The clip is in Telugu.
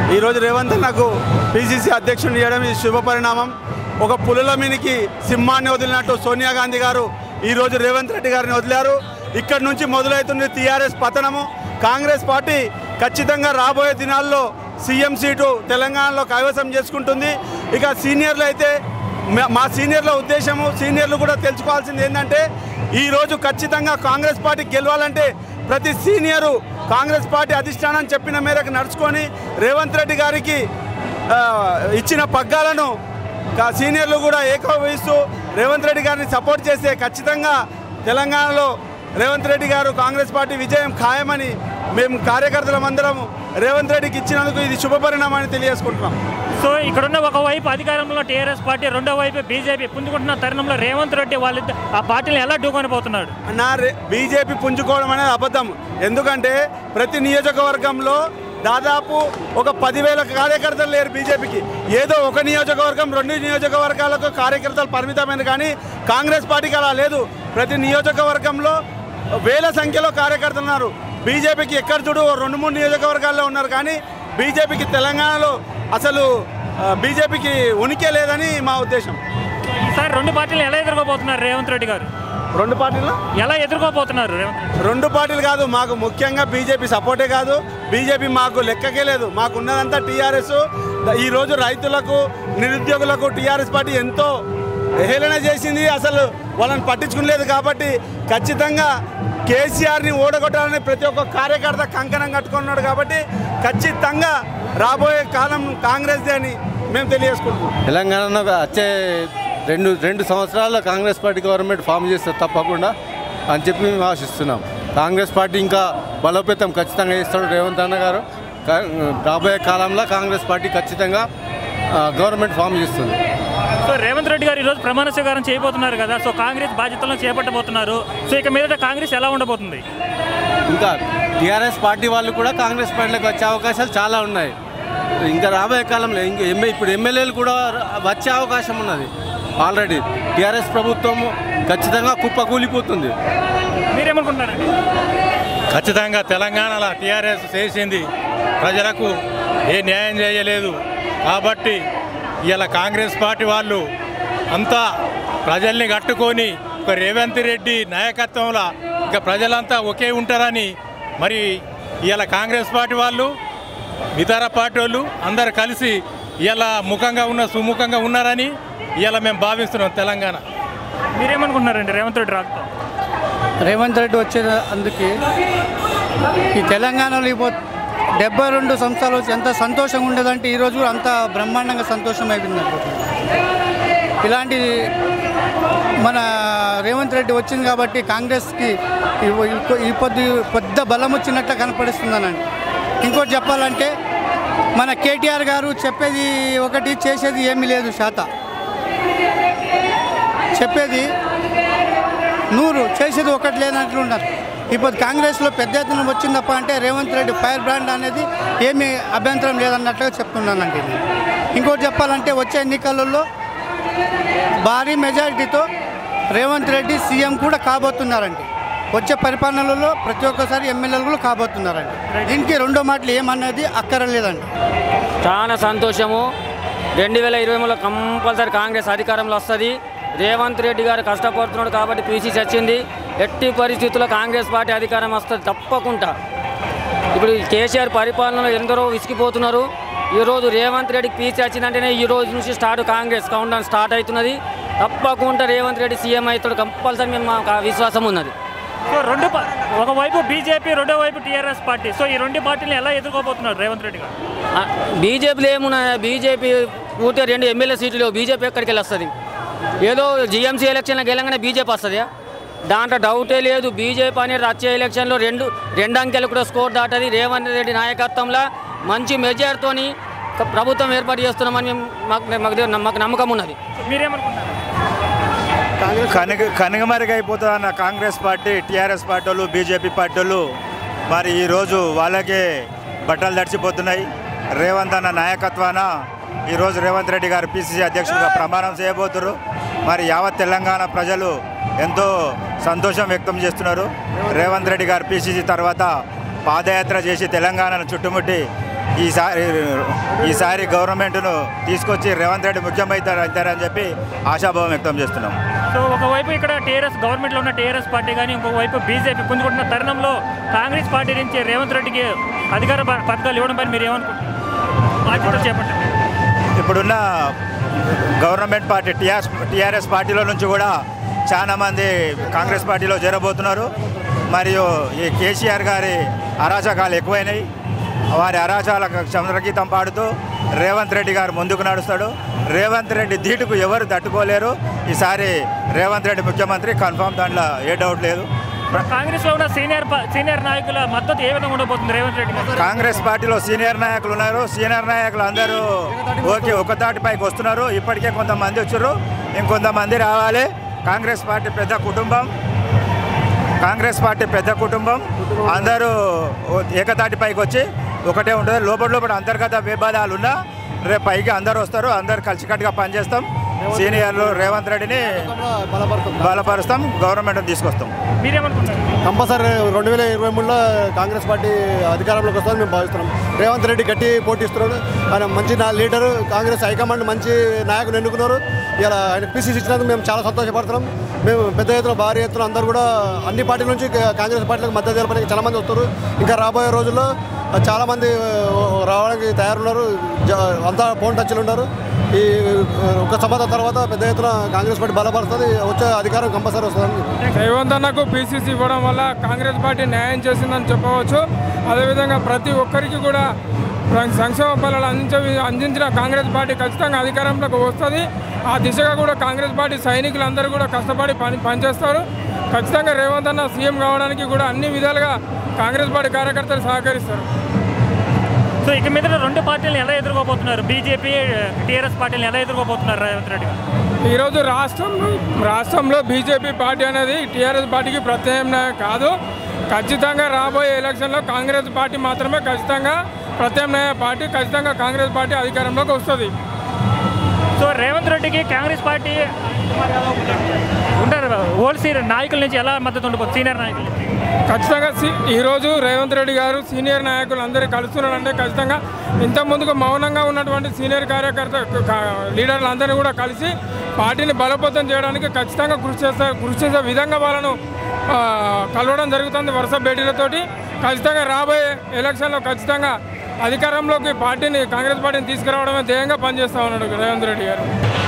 ఈరోజు రేవంత్ నాకు పిసిసి అధ్యక్షుని చేయడం ఇది శుభ పరిణామం ఒక పులుల మీనికి సింహాన్ని వదిలినట్టు సోనియా గాంధీ గారు ఈరోజు రేవంత్ రెడ్డి గారిని వదిలారు ఇక్కడి నుంచి మొదలవుతుంది టీఆర్ఎస్ పతనము కాంగ్రెస్ పార్టీ ఖచ్చితంగా రాబోయే దినాల్లో సీఎం సీటు తెలంగాణలో కైవసం చేసుకుంటుంది ఇక సీనియర్లు అయితే మా- మా సీనియర్ల ఉద్దేశము సీనియర్లు కూడా తెలుసుకోవాల్సింది ఏంటంటే ఈరోజు ఖచ్చితంగా కాంగ్రెస్ పార్టీ గెలవాలంటే ప్రతి సీనియరు కాంగ్రెస్ పార్టీ అధిష్టానం చెప్పిన మేరకు నడుచుకొని రేవంత్ రెడ్డి గారికి ఆ, ఇచ్చిన పగ్గాలను కా- సీనియర్లు కూడా ఏకోభవిస్తూ రేవంత్ రెడ్డి గారిని సపోర్ట్ చేస్తే ఖచ్చితంగా తెలంగాణలో రేవంత్ రెడ్డి గారు కాంగ్రెస్ పార్టీ విజయం ఖాయమని మేము కార్యకర్తలమందరం రేవంత్ రెడ్డికి ఇచ్చినందుకు ఇది శుభపరిణామని తెలియజేసుకుంటున్నాం సో ఇక్కడున్న ఒకవైపు అధికారంలో టీఆర్ఎస్ పార్టీ రెండో వైపు బీజేపీ పుంజుకుంటున్న తరుణంలో రేవంత్ రెడ్డి వాళ్ళిద్దరు ఆ పార్టీని ఎలా ఢూకొని పోతున్నాడు నా రే- బీజేపీ పుంజుకోవడం అనేది అబద్ధం ఎందుకంటే ప్రతి నియోజకవర్గంలో దాదాపు ఒక పదివేల కార్యకర్తలు లేరు బీజేపీకి ఏదో ఒక నియోజకవర్గం రెండు నియోజకవర్గాలకు కార్యకర్తలు పరిమితమైన కానీ కాంగ్రెస్ పార్టీకి అలా లేదు ప్రతి నియోజకవర్గంలో వేల సంఖ్యలో కార్యకర్తలు ఉన్నారు బీజేపీకి ఎక్కడ చూడు ఓ రెండు మూడు నియోజకవర్గాల్లో ఉన్నారు కానీ బీజేపీకి తెలంగాణలో అసలు ఆ, బీజేపీకి ఉనికే లేదని మా ఉద్దేశం ఈసారి రెండు పార్టీలు ఎలా ఎదుర్కోబోతున్నారు రేవంత్ రెడ్డి గారు రెండు పార్టీలు ఎలా ఎదుర్కోబోతున్నారు రేవంత్ రెడ్డి రెండు పార్టీలు కాదు మాకు ముఖ్యంగా బీజేపీ సపోర్టే కాదు బీజేపీ మాకు లెక్కకే లేదు మాకు ఉన్నదంతా టీఆర్ఎస్ ఈరోజు రైతులకు నిరుద్యోగులకు టీఆర్ఎస్ పార్టీ ఎంతో హేళన చేసింది అసలు వాళ్ళని పట్టించుకునలేదు కాబట్టి ఖచ్చితంగా కేసీఆర్ని ఓడగొట్టాలని ప్రతి ఒక్క కార్యకర్త కంకణం కట్టుకున్నాడు కాబట్టి ఖచ్చితంగా రాబోయే కాలం కాంగ్రెస్దే అని మేము తెలియజేసుకుంటున్నాం తెలంగాణలో వచ్చే రెండు రెండు సంవత్సరాల్లో కాంగ్రెస్ పార్టీ గవర్నమెంట్ ఫామ్ చేస్తే తప్పకుండా అని చెప్పి మేము ఆశిస్తున్నాం కాంగ్రెస్ పార్టీ ఇంకా బలోపేతం ఖచ్చితంగా చేస్తాడు రేవంత్ అన్న గారు కా- రాబోయే కాలంలో కాంగ్రెస్ పార్టీ ఖచ్చితంగా ఆ, గవర్నమెంట్ ఫామ్ చేస్తుంది సో రేవంత్ రెడ్డి గారు ఈరోజు ప్రమాణ స్వీకారం చేయబోతున్నారు కదా సో కాంగ్రెస్ బాధ్యతలను చేపట్టబోతున్నారు సో ఇక మీదట కాంగ్రెస్ ఎలా ఉండబోతుంది ఇంకా టీఆర్ఎస్ పార్టీ వాళ్ళు కూడా కాంగ్రెస్ పార్టీలోకి వచ్చే అవకాశాలు చాలా ఉన్నాయి ఇంకా రాబోయే కాలంలో ఇంకా ఎమ్మె ఇప్పుడు ఎమ్మెల్యేలు కూడా ర- వచ్చే అవకాశం ఉన్నది ఆల్రెడీ టీఆర్ఎస్ ప్రభుత్వం ఖచ్చితంగా కుప్పకూలిపోతుంది మీరేమనుకుంటున్నారండి ఖచ్చితంగా తెలంగాణలో టీఆర్ఎస్ చేసింది ప్రజలకు ఏ న్యాయం చేయలేదు కాబట్టి ఇలా కాంగ్రెస్ పార్టీ వాళ్ళు అంతా ప్రజల్ని కట్టుకొని ఒక రేవంత్ రెడ్డి నాయకత్వంలో ఇక ప్రజలంతా ఒకే ఉంటారని మరి ఇవాళ కాంగ్రెస్ పార్టీ వాళ్ళు ఇతర పార్టీ వాళ్ళు అందరు కలిసి ఇలా ముఖంగా ఉన్న సుముఖంగా ఉన్నారని ఇలా మేము భావిస్తున్నాం తెలంగాణ మీరేమనుకుంటున్నారండి రేవంత్ రెడ్డి రాకతో రేవంత్ రెడ్డి వచ్చే అందుకే ఈ తెలంగాణలో ఇప్పుడు డెబ్బై రెండు సంవత్సరాలు వచ్చి ఎంత సంతోషంగా ఉండేదంటే ఈరోజు కూడా అంత బ్రహ్మాండంగా సంతోషం అయిపోయింది అనుకుంటున్నాను. ఇలాంటి మన రేవంత్ రెడ్డి వచ్చింది కాబట్టి కాంగ్రెస్కి ఈ- ఈ- ఈ పొద్దు పెద్ద బలం వచ్చినట్లు కనపడిస్తుందనండి ఇంకోటి చెప్పాలంటే మన కేటీఆర్ గారు చెప్పేది ఒకటి చేసేది ఏమీ లేదు శాత చెప్పేది నూరు చేసేది ఒకటి లేనట్లు ఉన్నారు ఇప్పుడు కాంగ్రెస్లో పెద్ద ఎత్తున వచ్చిందప్ప అంటే రేవంత్ రెడ్డి ఫైర్ బ్రాండ్ అనేది ఏమీ అభ్యంతరం లేదన్నట్లుగా చెప్తున్నానండి నేను ఇంకోటి చెప్పాలంటే వచ్చే ఎన్నికలలో భారీ మెజారిటీతో రేవంత్ రెడ్డి సీఎం కూడా కాబోతున్నారండి వచ్చే పరిపాలనలలో ప్రతి ఒక్కసారి ఎమ్మెల్యేలు కూడా కాబోతున్నారండి దీనికి రెండో మాటలు ఏమన్నది అక్కరలేదండి చాలా సంతోషము రెండు వేల ఇరవై మూడులో కంపల్సరీ కాంగ్రెస్ అధికారంలో వస్తుంది రేవంత్ రెడ్డి గారు కష్టపడుతున్నాడు కాబట్టి పీసీసీ వచ్చింది ఎట్టి పరిస్థితుల్లో కాంగ్రెస్ పార్టీ అధికారం వస్తుంది తప్పకుండా ఇప్పుడు ఈ కేసీఆర్ పరిపాలనలో ఎందరో విసిగిపోతున్నారు ఈరోజు రేవంత్ రెడ్డికి పీసీ వచ్చిందంటేనే ఈ రోజు నుంచి start Congress countdown start అవుతున్నది తప్పకుండా రేవంత్ రెడ్డి సీఎం అవుతాడు కంపల్సరీ మేము మాకు ఆ విశ్వాసం ఉన్నది సో రెండు పా- ఒకవైపు బీజేపీ రెండో వైపు టీఆర్ఎస్ పార్టీ సో ఈ రెండు పార్టీలను ఎలా ఎదుర్కోబోతున్నారు రేవంత్ రెడ్డి గారు ఆ, బీజేపీలో ఏమున్నాయి బీజేపీ పూర్తిగా రెండు ఎమ్మెల్యే సీట్లు బీజేపీ ఎక్కడికి వెళ్ళి వస్తుంది ఏదో జీఎంసీ ఎలక్షన్లో గెలంగానే బీజేపీ వస్తుంది దాంట్లో డౌటే లేదు బీజేపీ అనేది వచ్చే ఎలక్షన్లో రెండు రెండు అంకెలు కూడా స్కోర్ దాటది రేవంత్ రెడ్డి నాయకత్వంలో మంచి మెజార్తోని ప్రభుత్వం ఏర్పాటు చేస్తున్నామని మేము మాకు మాకు మాకు నమ్మకం ఉన్నది సో మీరేమనుకుంటున్నారు కనుక కనుగమరుగైపోతుందన్న కాంగ్రెస్ పార్టీ టీఆర్ఎస్ పార్టీ వాళ్ళు బీజేపీ పార్టీ వాళ్ళు మరి ఈరోజు వాళ్ళకే బట్టలు తడిచిపోతున్నాయి రేవంత్ అన్న నాయకత్వాన ఈరోజు రేవంత్ రెడ్డి గారు పిసిసి అధ్యక్షుడిగా ప్రమాణం చేయబోతున్నారు మరి యావత్ తెలంగాణ ప్రజలు ఎంతో సంతోషం వ్యక్తం చేస్తున్నారు రేవంత్ రెడ్డి గారు పిసిసి తర్వాత పాదయాత్ర చేసి తెలంగాణను చుట్టుముట్టి ఈసారి ఈసారి గవర్నమెంట్ను తీసుకొచ్చి రేవంత్ రెడ్డి ముఖ్యమవుతారు అవుతారని చెప్పి ఆశాభావం వ్యక్తం చేస్తున్నాం సో ఒకవైపు ఇక్కడ టీఆర్ఎస్ గవర్నమెంట్లో ఉన్న టీఆర్ఎస్ పార్టీ కానీ ఇంకొక వైపు బీజేపీ పుంజుకుంటున్న తరుణంలో కాంగ్రెస్ పార్టీ నుంచి రేవంత్ రెడ్డికి అధికార ప- పథకాలు ఇవ్వడం పైన మీరు ఏమనుకుంటున్నారు బాధ్యత చేపట్టారు ఇప్పుడున్న గవర్నమెంట్ పార్టీ టీఆర్ఎస్ టీఆర్ఎస్ పార్టీలో నుంచి కూడా చాలా మంది కాంగ్రెస్ పార్టీలో చేరబోతున్నారు మరియు ఈ కేసీఆర్ గారి అరాచకాలు ఎక్కువైనాయి వారి అరాచకాలకు చంద్రగీతం పాడుతూ రేవంత్ రెడ్డి గారు ముందుకు నడుస్తాడు రేవంత్ రెడ్డి ధీటుకు ఎవరు తట్టుకోలేరు ఈసారి రేవంత్ రెడ్డి ముఖ్యమంత్రి కన్ఫామ్ దాంట్లో ఏ డౌట్ లేదు కాంగ్రెస్ లో ఉన్న సీనియర్ ప- సీనియర్ నాయకుల మద్దతు ఏ విధంగా ఉండబోతుంది రేవంత్ రెడ్డి గారు కాంగ్రెస్ పార్టీలో సీనియర్ నాయకులు ఉన్నారు సీనియర్ నాయకులు అందరూ ఓకే ఒక తాటిపైకి వస్తున్నారు ఇప్పటికే కొంతమంది వచ్చారు ఇంకొంతమంది రావాలి కాంగ్రెస్ పార్టీ పెద్ద కుటుంబం కాంగ్రెస్ పార్టీ పెద్ద కుటుంబం అందరూ ఓ- ఏకతాటిపైకి వచ్చి ఒకటే ఉంటుంది లోపల లోపల అంతర్గత విభేదాలు ఉన్నా రేపు పైకి అందరూ వస్తారు అందరు కలిసికట్టుగా పనిచేస్తాం సీనియర్లు రేవంత్ రెడ్డిని బలపరుస్తాం గవర్నమెంట్ తీసుకొస్తాం మీరేమనుకుంటారు కంపల్సరీ రెండు వేల ఇరవై మూడులో కాంగ్రెస్ పార్టీ అధికారంలోకి వస్తుందని మేము భావిస్తున్నాం రేవంత్ రెడ్డి గట్టి పోటీ ఇస్తున్నాడు ఆయన మంచి నా లీడరు కాంగ్రెస్ హైకమాండ్ మంచి నాయకులు ఎన్నుకున్నారు ఇలా ఆయన పీసీసీ ఇచ్చినందుకు మేము చాలా సంతోషపడుతున్నాం మేము పెద్ద ఎత్తున భారీ ఎత్తున అందరూ కూడా అన్ని పార్టీల నుంచి కాంగ్రెస్ పార్టీలకు మద్దతు తెలపడానికి చాలా మంది వస్తారు ఇంకా రాబోయే రోజుల్లో చాలా మంది ఆ, రావడానికి తయారున్నారు జ- అంతా ఫోన్ టచ్లు ఉన్నారు ఈ ఆ, ఒక సంవత్సరం తర్వాత పెద్ద ఎత్తున కాంగ్రెస్ పార్టీ బలపడుతుంది వచ్చే అధికారం కంపల్సరీ వస్తుంది రేవంత్ అన్నకు పీసీసీ ఇవ్వడం వల్ల కాంగ్రెస్ పార్టీ న్యాయం చేసిందని చెప్పవచ్చు అదేవిధంగా ప్రతి ఒక్కరికి కూడా ప్ర- సంక్షేమ ఫలాలు అందించ అందించిన కాంగ్రెస్ పార్టీ ఖచ్చితంగా అధికారంలోకి వస్తుంది ఆ దిశగా కూడా కాంగ్రెస్ పార్టీ సైనికులందరూ కూడా కష్టపడి పని పనిచేస్తారు ఖచ్చితంగా రేవంత్ అన్న సీఎం కావడానికి కూడా అన్ని విధాలుగా కాంగ్రెస్ పార్టీ కార్యకర్తలు సహకరిస్తారు సో ఇక మీద రెండు పార్టీలను ఎలా ఎదుర్కోబోతున్నారు బీజేపీ టీఆర్ఎస్ పార్టీలను ఎలా ఎదుర్కోబోతున్నారు రేవంత్ రెడ్డి గారు ఈరోజు రాష్ట్రంలో రాష్ట్రంలో బీజేపీ పార్టీ అనేది టీఆర్ఎస్ పార్టీకి ప్రత్యామ్నాయం కాదు ఖచ్చితంగా రాబోయే ఎలక్షన్లో కాంగ్రెస్ పార్టీ మాత్రమే ఖచ్చితంగా ప్రత్యామ్నాయ పార్టీ ఖచ్చితంగా కాంగ్రెస్ పార్టీ అధికారంలోకి వస్తుంది సో రేవంత్ రెడ్డికి కాంగ్రెస్ పార్టీ ఉంటారు ఓల్డ్ సీనియర్ నాయకుల నుంచి ఎలా మద్దతు ఉండబోతుంది సీనియర్ నాయకుల నుంచి ఖచ్చితంగా సి- ఈరోజు రేవంత్ రెడ్డి గారు సీనియర్ నాయకులు అందరూ కలుస్తున్నారంటే ఖచ్చితంగా ఇంత ముందుకు మౌనంగా ఉన్నటువంటి సీనియర్ కార్యకర్త క- లీడర్లు అందరినీ కూడా కలిసి పార్టీని బలోపేతం చేయడానికి ఖచ్చితంగా కృషి చేస్తారు కృషి చేసే విధంగా వాళ్ళను ఆ, కలవడం జరుగుతుంది వరుస భేటీలతోటి ఖచ్చితంగా రాబోయే ఎలక్షన్లో ఖచ్చితంగా అధికారంలోకి పార్టీని కాంగ్రెస్ పార్టీని తీసుకురావడమే ధ్యేయంగా పనిచేస్తా ఉన్నాడు రేవంత్ రెడ్డి గారు